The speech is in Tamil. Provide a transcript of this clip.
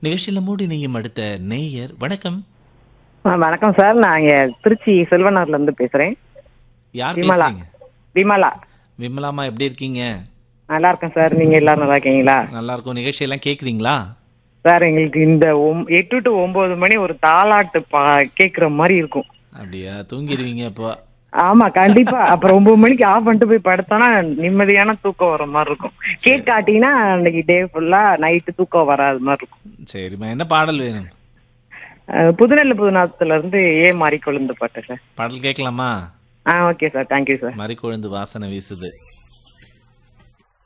நிகழ்ச்சியில் மூடி நெய்யும் அடுத்த நேயர் வணக்கம் ஆ, வணக்கம் சார் நான் இங்க திருச்சி செல்வனார்ல இருந்து பேசுறேன் யார் விமலா பேசுறீங்க விமலா விமலாமா எப்படி இருக்கீங்க நல்லா இருக்கேன் சார் நீங்க எல்லாரும் நல்லா இருக்கீங்களா நல்லா இருக்கும் நிகழ்ச்சியெல்லாம் கேக்குறீங்களா சார் எங்களுக்கு இந்த ஒம்- எட்டு டு ஒன்பது மணி ஒரு தாலாட்டு பா கேக்குற மாதிரி இருக்கும் அப்படியா தூங்கிடுவீங்க இப்போ ஆமா கண்டிப்பா அப்புறம் ஒன்பது மணிக்கு ஆஃப் பண்ணிட்டு போய் படுத்தோம்னா நிம்மதியான தூக்கம் வர மாதிரி இருக்கும் கேக் காட்டினா அன்னைக்கு டே ஃபுல்லா நைட்டு தூக்கம் வராத மாதிரி இருக்கும் சரிம்மா என்ன பாடல் வேணும் அஹ், புதுநெல்லு புதுநாத்துல இருந்து ஏ மாறி கொழுந்து பாட்டு சார் பாடல் கேட்கலாமா ஆ ஓகே சார் தேங்க்யூ சார் மறிக்கொழுந்து வாசனை வீசுது